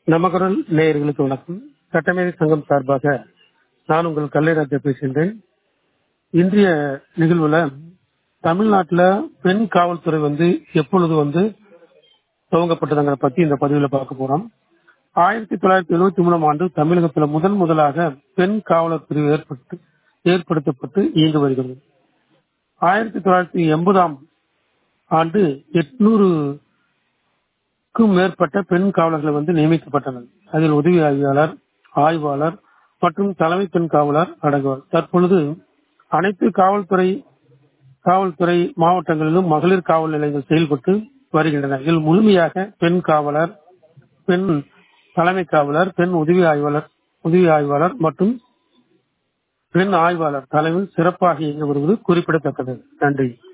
நமகுரல் நேயர்களுக்கு வணக்கம் சட்டமேதை சங்கம் சார்பாக நான் உங்கள் கல்லைராஜா பேசுகின்றேன் இன்றைய நிகழ்வுல தமிழ்நாட்டுல பெண் காவல்துறை வந்து எப்பொழுது வந்து துவங்கப்பட்டதுங்கிற பத்தி இந்த பதிவுல பார்க்க போறோம் ஆயிரத்தி தொள்ளாயிரத்தி எழுபத்தி மூணாம் ஆண்டு தமிழகத்துல முதன் முதலாக பெண் காவலர் பிரிவு ஏற்பட்டு ஏற்படுத்தப்பட்டு இயங்கி வருகிறது ஆயிரத்தி தொள்ளாயிரத்தி எண்பதாம் ஆண்டு எட்நூறுக்கும் மேற்பட்ட பெண் காவலர்கள் வந்து நியமிக்கப்பட்டனர் அதில் உதவி ஆய்வாளர் ஆய்வாளர் மற்றும் தலைமை பெண் காவலர் அடங்குவார் தற்பொழுது அனைத்து காவல்துறை காவல்துறை மாவட்டங்களிலும் மகளிர் காவல் நிலையங்கள் செயல்பட்டு வருகின்றன இதில் முழுமையாக பெண் காவலர் பெண் தலைமை காவலர் பெண் உதவி ஆய்வாளர் உதவி ஆய்வாளர் மற்றும் பெண் ஆய்வாளர் தலைமையில் சிறப்பாக இயங்கி வருவது குறிப்பிடத்தக்கது நன்றி